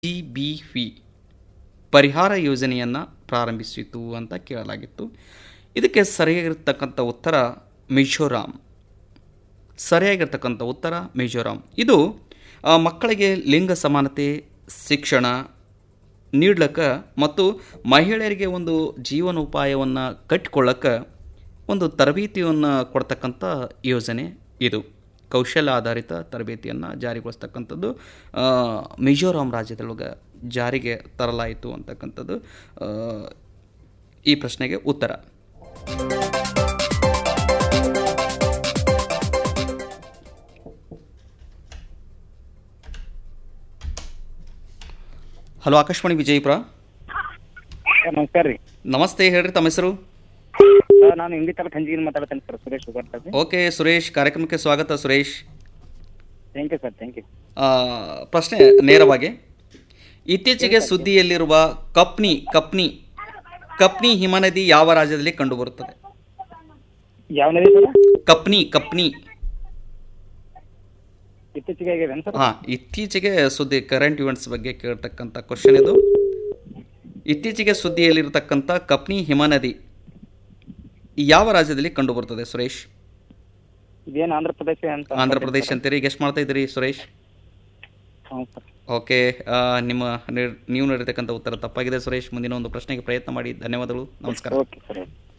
G B V ಪರಿಹಾರ ಯೋಜನೆಯನ್ನು ಪ್ರಾರಂಭಿಸಿತು ಅಂತ ಕೇಳಲಾಗಿತ್ತು ಇದಕ್ಕೆ ಸರಿಯಾಗಿರ್ತಕ್ಕಂಥ ಉತ್ತರ ಮಿಜೋರಾಂ ಸರಿಯಾಗಿರ್ತಕ್ಕಂಥ ಉತ್ತರ ಮಿಜೋರಾಂ ಇದು ಆ, ಮಕ್ಕಳಿಗೆ ಲಿಂಗ ಸಮಾನತೆ ಶಿಕ್ಷಣ ನೀಡ್ಲಕ್ಕ ಮತ್ತು ಮಹಿಳೆಯರಿಗೆ ಒಂದು ಜೀವನೋಪಾಯವನ್ನು ಕಟ್ಟಿಕೊಳ್ಳಕ್ಕೆ ಒಂದು ತರಬೇತಿಯನ್ನು ಕೊಡ್ತಕ್ಕಂಥ ಯೋಜನೆ ಇದು ಕೌಶಲ್ಯ ಆಧಾರಿತ ತರಬೇತಿಯನ್ನು ಜಾರಿಗೊಳಿಸ್ತಕ್ಕಂಥದ್ದು ಆ, ಮಿಜೋರಾಂ ರಾಜ್ಯದೊಳಗೆ ಜಾರಿಗೆ ತರಲಾಯಿತು ಅಂತಕ್ಕಂಥದ್ದು ಆ, ಈ ಪ್ರಶ್ನೆಗೆ ಉತ್ತರ ಹಲೋ ಆಕಾಶವಾಣಿ ವಿಜಯಪುರ ಸರ್ ನಮಸ್ಕಾರ ರೀ ನಮಸ್ತೆ ಹೇಳ್ರಿ ತಮ್ಮ ಹೆಸರು ಸರ್ ನಾನು ಇಂಗ್ಲಿಷ್ ತಕ್ಕ ಹಂಜಿಗಿನ ಮಾತಾಡ್ತೇನೆ ಸರ್ ಸುರೇಶ್ ಬರ್ತಾರೆ ಓಕೆ ಸುರೇಶ್ ಕಾರ್ಯಕ್ರಮಕ್ಕೆ ಸ್ವಾಗತ Suresh thank you sir thank you ಆ, ಪ್ರಶ್ನೆ ನೇರವಾಗಿ ಇತ್ತೀಚೆಗೆ ಸುದ್ದಿಯಲ್ಲಿರುವ ಕಪ್ನಿ ಕಪ್ನಿ ಕಪ್ನಿ ಹಿಮನದಿ ಯಾವ ರಾಜ್ಯದಲ್ಲಿ ಕಂಡುಬರುತ್ತದೆ ಯಾವ ನದಿ ಸರ್ ಕಪ್ನಿ ಕಪ್ನಿ ಇತ್ತೀಚೆಗೆ ಆಗಿದೆ ಸರ್ ಹಾಂ ಇತ್ತೀಚೆಗೆ ಸುದ್ದಿ ಕರೆಂಟ್ ಇವೆಂಟ್ಸ್ ಬಗ್ಗೆ ಕೇಳ್ತಕ್ಕಂಥ ಕ್ವಶನ್ ಇದು ಇತ್ತೀಚೆಗೆ ಸುದ್ದಿಯಲ್ಲಿರತಕ್ಕಂಥ ಕಪ್ನಿ ಹಿಮನದಿ ಯಾವ ರಾಜ್ಯದಲ್ಲಿ ಕಂಡುಬರುತ್ತದೆ ಸುರೇಶ್ ಇದೇನು ಆಂಧ್ರ ಪ್ರದೇಶ ಅಂತ ಆಂಧ್ರ ಪ್ರದೇಶ ಅಂತೀರಿ ಗೆಸ್ಟ್ ಮಾಡ್ತಾ ಇದ್ದೀರಿ ಸುರೇಶ್ ಹ್ಞೂ ಸರ್ ಓಕೆ ಆ, ನಿಮ್ಮ ನಿರ್- ನೀವು ನೀಡಿರ್ತಕ್ಕಂಥ ಉತ್ತರ ತಪ್ಪಾಗಿದೆ ಸುರೇಶ್ ಮುಂದಿನ ಒಂದು ಪ್ರಶ್ನೆಗೆ ಪ್ರಯತ್ನ ಮಾಡಿ ಧನ್ಯವಾದಗಳು ನಮಸ್ಕಾರ ಓಕೆ ಸರ್ ಓಕೆ